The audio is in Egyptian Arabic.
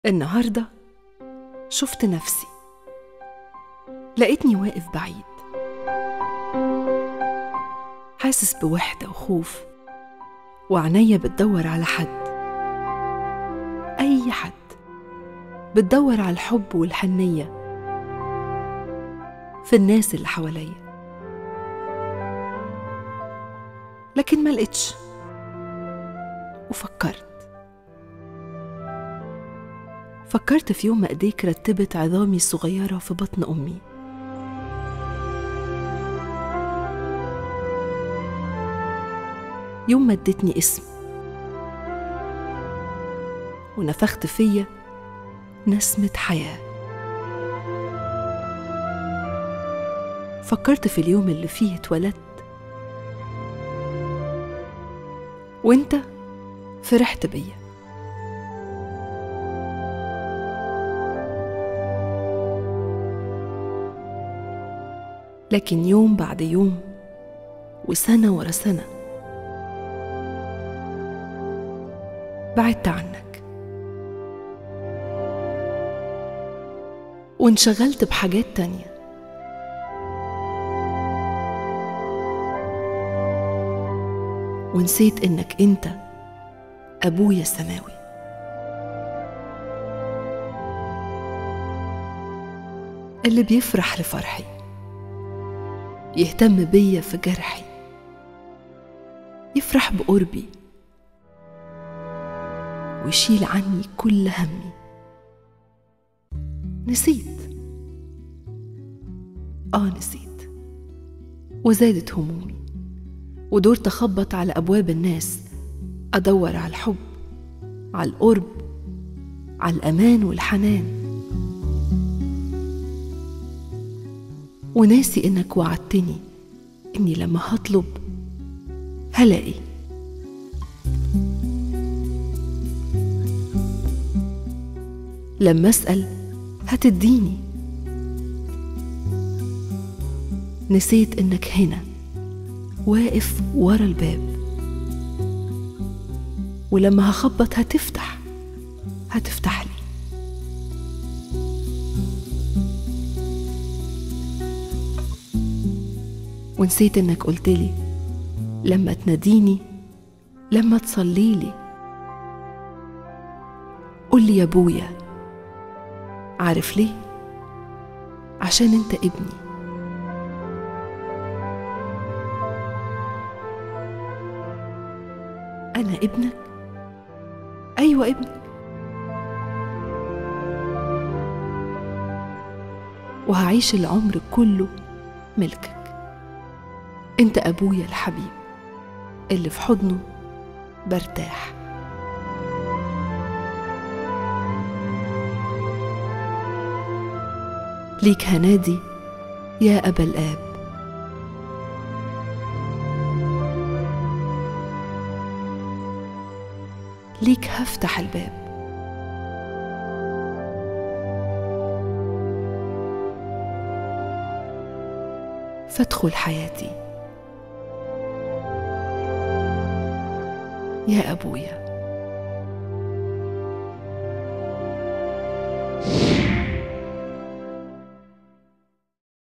النهاردة شفت نفسي لقيتني واقف بعيد حاسس بوحدة وخوف وعنيا بتدور على حد أي حد بتدور على الحب والحنية في الناس اللي حواليا لكن ما لقيتش وفكرت فكرت في يوم ما ايديك رتبت عظامي الصغيرة في بطن أمي يوم ما اديتني اسم ونفخت فيا نسمة حياة فكرت في اليوم اللي فيه اتولدت وانت فرحت بيا لكن يوم بعد يوم وسنة ورا سنة بعدت عنك وانشغلت بحاجات تانية ونسيت انك انت ابويا السماوي اللي بيفرح لفرحي يهتم بيا في جرحي يفرح بقربي ويشيل عني كل همي نسيت اه نسيت وزادت همومي ودورت اخبط على ابواب الناس ادور على الحب على القرب على الامان والحنان وناسي انك وعدتني اني لما هطلب هلاقي لما اسال هتديني نسيت انك هنا واقف ورا الباب ولما هخبط هتفتح هتفتح لي ونسيت انك قلتلي لما تناديني لما تصليلي قولي يا ابويا عارف ليه عشان انت ابني انا ابنك ايوه ابنك وهعيش العمر كله ملكك انت ابويا الحبيب اللي في حضنه برتاح ليك هنادي يا ابا الاب ليك هفتح الباب فادخل حياتي يا ابويا